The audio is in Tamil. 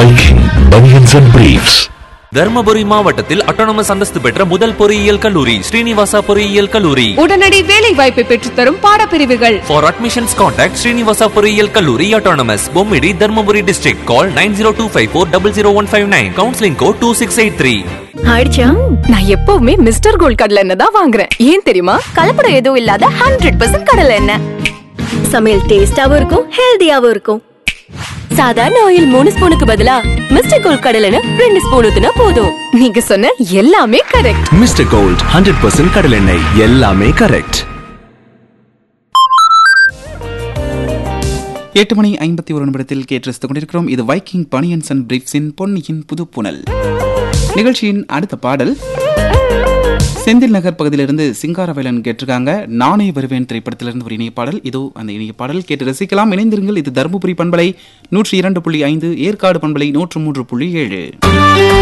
Viking Bunions and Briefs. Dharmapuri மாவட்டத்தில் அட்டானமஸ் அந்தஸ்து பெற்ற முதல் பொறியியல் கல்லூரி ஸ்ரீனிவாசா பொறியியல் கல்லூரி உடனடி வேலை வாய்ப்பை பெற்றுத்தரும் பாடப்பிரிவுகள் ஃபார் அட்மிஷன்ஸ் கான்டாக்ட் ஸ்ரீனிவாசா பொறியியல் கல்லூரி autonomous Bommidi Dharmapuri district call nine zero two five four double zero one five nine counselling code two six eight three ஆயிடுச்சா நான் எப்பவுமே மிஸ்டர் கோல்ட் கடலை எண்ணெய் தான் வாங்குறேன் ஏன் தெரியுமா கலப்படம் எதுவும் இல்லாத ஹண்ட்ரட் பர்சன்ட் கடலை எண்ணெய் சமையல் டேஸ்டாவும் இருக்கும் ஹெல்தியாவும் இருக்கும் சாதாரண ஆயில் மூணு ஸ்பூனுக்கு பதிலா மிஸ்டர் கோல் கடலை எண்ணெய் ரெண்டு ஸ்பூன் ஊத்துனா போதும் நீங்க சொன்ன எல்லாமே correct mister gold hundred percent கடலெண்ணெய் எல்லாமே கரெக்ட் எட்டு மணி ஐம்பத்தி ஒரு நிமிடத்தில் கேட்டு கொண்டிருக்கிறோம் இது வைக்கிங் பனியன்ஸ் அண்ட் பிரீப்ஸின் பொன்னியின் புது புனல் நிகழ்ச்சியின் அடுத்த பாடல் செந்தில் நகர் பகுதியிலிருந்து சிங்காரவேலன் கேட்டிருக்காங்க நானே வருவேன் திரைப்படத்திலிருந்து ஒரு இணைய பாடல் இதோ அந்த இணைய பாடல் கேட்டு ரசிக்கலாம் இணைந்திருங்கள் இது தருமபுரி பண்பலை நூற்றி இரண்டு புள்ளி ஐந்து ஏற்காடு பண்பலை நூற்று மூன்று புள்ளி ஏழு